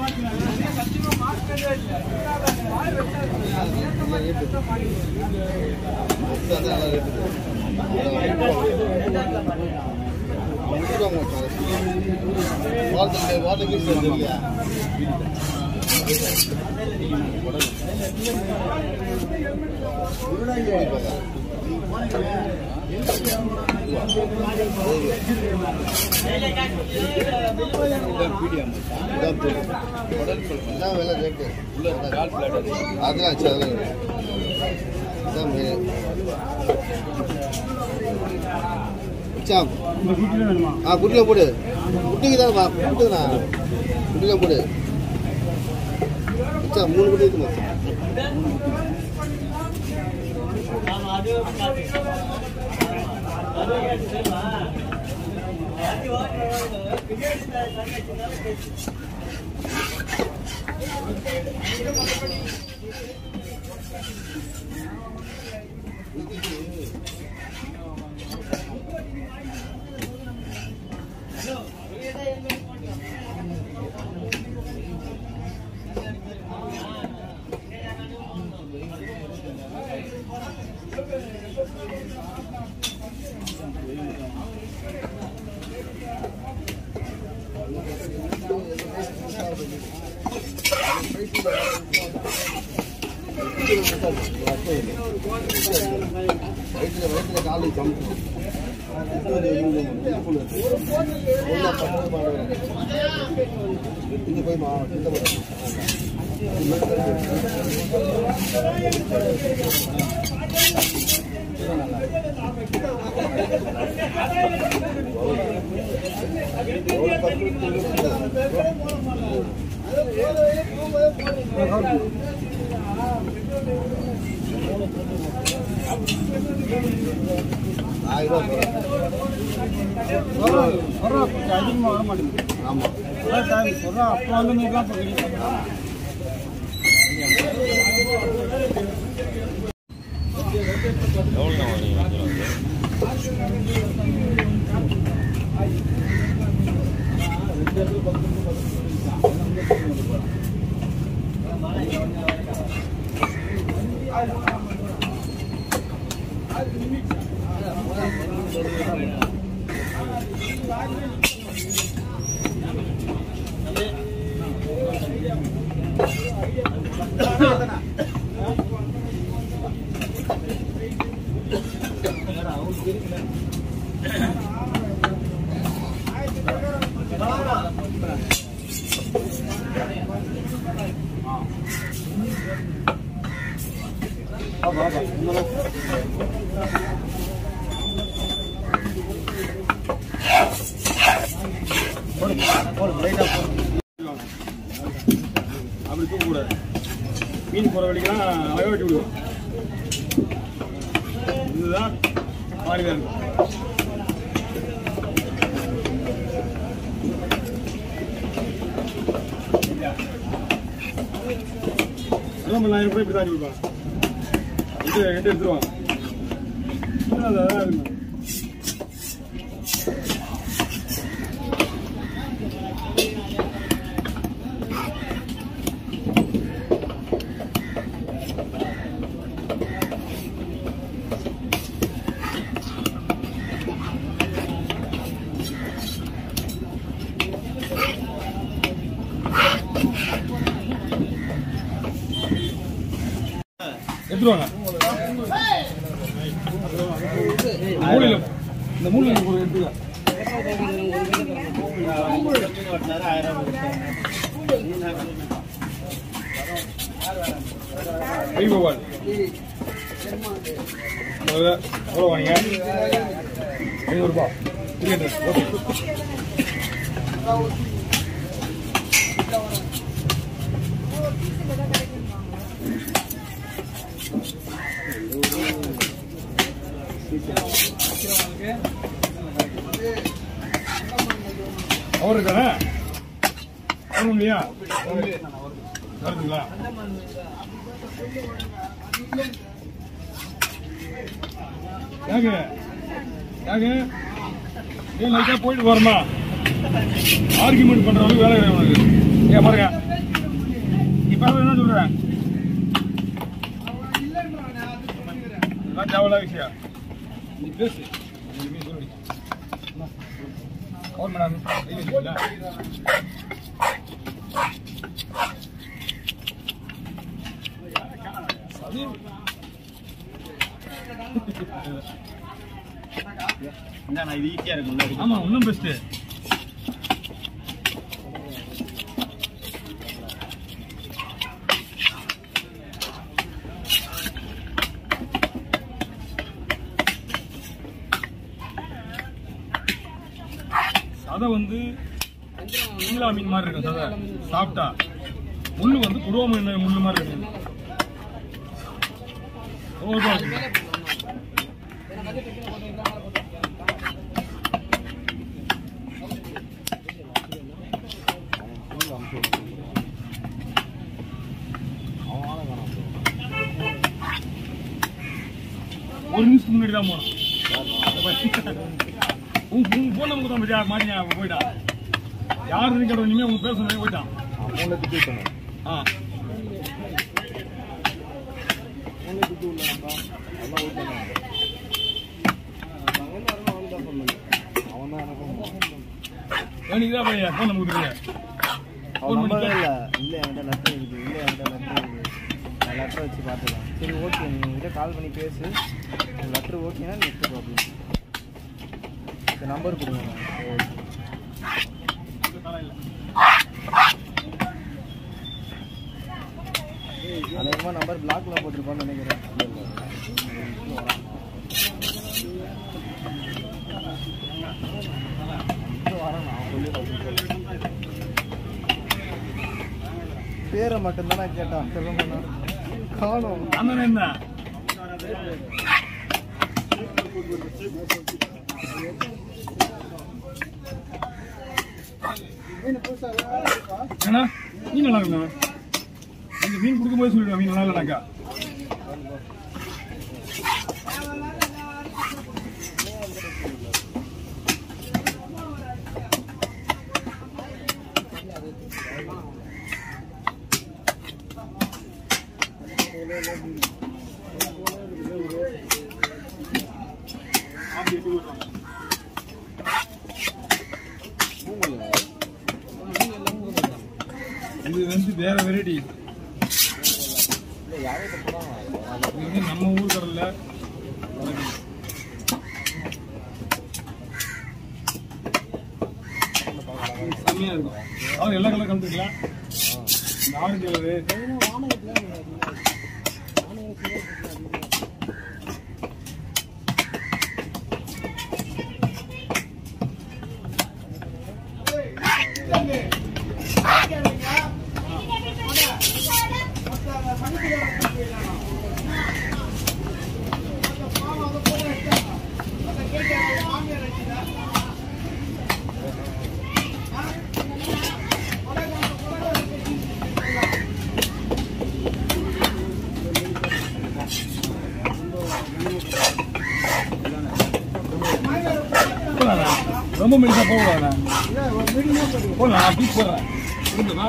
அதெல்லாம் சரி, அதெல்லாம் இதான் main. மச்சான், இந்த குட்டில வேணுமா ஆ குட்டில போடு குட்டிக்கு தானே குட்டுதுண்ணா குட்டில போடு மச்சான் மூணு குட்டி இருக்கு மச்சான் வயிற்றுல வயிற்றுல காலு கம்பு இங்க போய் மா இந்த பக்கம். ஆயிரம் ரூபா போதும். சொல்றா கொஞ்சம் அதிகமாக வர மாட்டேங்குது ஆமா அதான் சார் சொல்றா அப்போ வந்து நூறு தான் போகிறீங்க அப்படி தூக்கக்கூடாது மீன் போகிற வழிக்கெல்லாம் அழகாக வெட்டி விடுவோம் இதுதான் மாறிதான் இருக்கும் எல்லாம் பண்ணாயிரம் ரூபாய் இப்படி தான் கொடுப்பாங்க இது எட்டு எடுத்துருவாங்க இன்னும் அது அதான் இருக்கணும் எடுத்துருவாங்க மூலையில இந்த மூலையில ஒரு எடுத்துக்க கை பவால் எவ்வளோ எவ்வளோ வாங்க ஐநூறுபா த்ரீ ஹண்ட்ரட் ஓகே அவர் இருக்கானே வரும் இல்லையா வருதுங்களா யாங்க யாங்க ஏன் லைட்டா போயிட்டு வரமா ஆர்குமெண்ட் பண்ற அளவுக்கு வேலை கிடையாது உனக்கு ஏன் பாருங்க சொல்றேன் இதெல்லாம் தேவையில்லாத விஷயம் நீ பேசு நீ நீ சொல்லு கவர் மேடம் கை வச்சுக்கல நான் இது ஈஸியா இருக்கும்ல ஆமா இன்னும் பெஸ்ட் சதை வந்து நீலா மீன் மாதிரி இருக்கும் சதை சாப்பிட்டா முள்ளு வந்து குருவ மீன் முள்ளு மாதிரி இருக்கும் ஓகே ஒரு நிமிஷத்துக்கு முன்னாடி தான் போனோம் உன் உன் போன் நமக்கு தான் பத்தியா மாட்டியா போயிட்டா யாரு கேட்ட இனிமே உங்க பேர் சொன்னே போயிட்டான் மூணு திட்டு சொன்னேன் ஆ மூணு திட்டு உள்ள நம்பா எல்லாம் ஓகே அவன் தான் எனக்கும் எனக்கு தான் பையன் போன் நமக்கு தெரியல அவன் நம்பவே இல்லை இல்லை என்கிட்ட லெட்டர் இருக்குது இல்லை என்கிட்ட லெட்டர் இருக்குது நான் லெட்டர் வச்சு பார்த்துக்கலாம் சரி ஓகே நீ உங்ககிட்ட கால் பண்ணி பேசு லெட்டர் ஓகேனா நீ எடுத்துக்கோ அப்படின்னு இந்த நம்பர் கொடுங்க ஓகே அநேகமாக நம்பர் பிளாக்ல போட்டிருப்பான்னு நினைக்கிறேன் இல்லை இல்லை வரேன் நான் சொல்லி பேரை மட்டும்தான் நான் கேட்டான் சொல்லுங்க காணும் அந்த என்ன ஏன்னா மீன் நல்லா இருக்குண்ணா நீங்க மீன் கொடுக்கும்போது சொல்லிடுவேன் மீன் நல்லா இல்லைனாக்கா இது வந்து வேற வெரைட்டி இல்லை யாரோ போகிறாங்க இது வந்து நம்ம ஊர் கடல்ல செம்மையா இருக்கும் அதாவது எல்லா கலர் கலந்துக்கலாம் இந்த ஆரஞ்சு கலரு போடலாம் ரொம்ப மெலிசா போகலாம் போடலாம் பீஸ் போடுறேன் இருந்துமா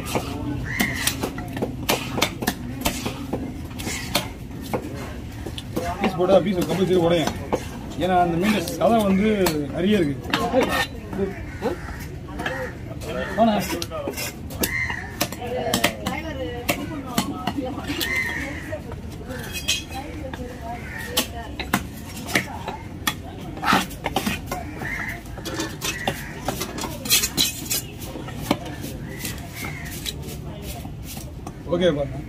பீஸ் போட்டா பீஸ் கம்பல்சரி உடையும் ஏன்னா அந்த மீன் கதை வந்து நிறைய இருக்கு போனா ஓகே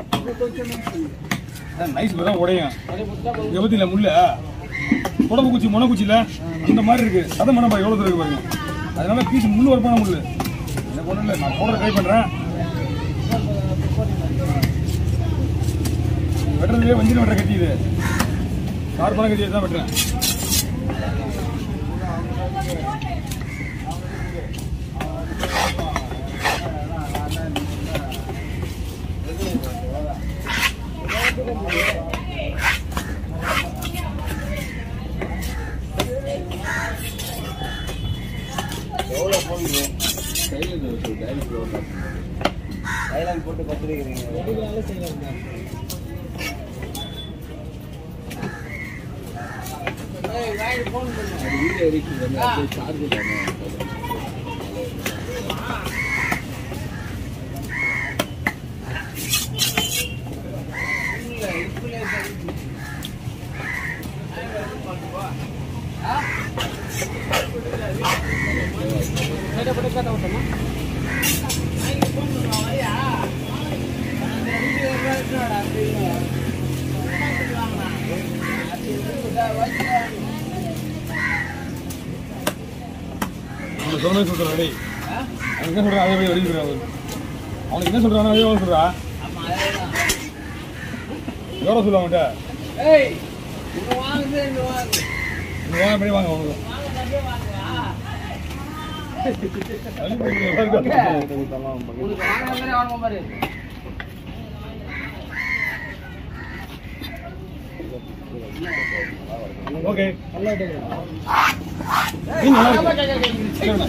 நைஸ் தான் உடையும் இதை பத்தி இல்லை முள்ள உடம்பு குச்சி முனை குச்சியில அந்த மாதிரி இருக்கு சத மனப்பா எவ்வளோ தூரம் இருக்கு பாருங்க அதனால பீஸ் முள்ளு வரப்பான முள்ளு எனக்கு ஒன்றும் இல்லை நான் போடுற ட்ரை பண்றேன் வெட்டுறதுலேயே வஞ்சிரம் வெட்டுற கட்டி இது கார்பன கட்டியை தான் வெட்டுறேன் டைலாக் போட்டு கத்துருக்கிறீங்க அவனுக்கு சொன்னே சொல்றான் டேய் அவனுக்கு என்ன சொல்றான் அதே போய் வெளியிடுறான் அவன் அவனுக்கு என்ன சொல்றான் அதே எவ்வளோ சொல்றா எவ்வளோ சொல்ல அவன்கிட்ட நீ வாங்க அப்படியே வாங்க அவனுக்கு தள்ளி போய் ஓகே நீ நல்லா இருக்கு சரிண்ணா.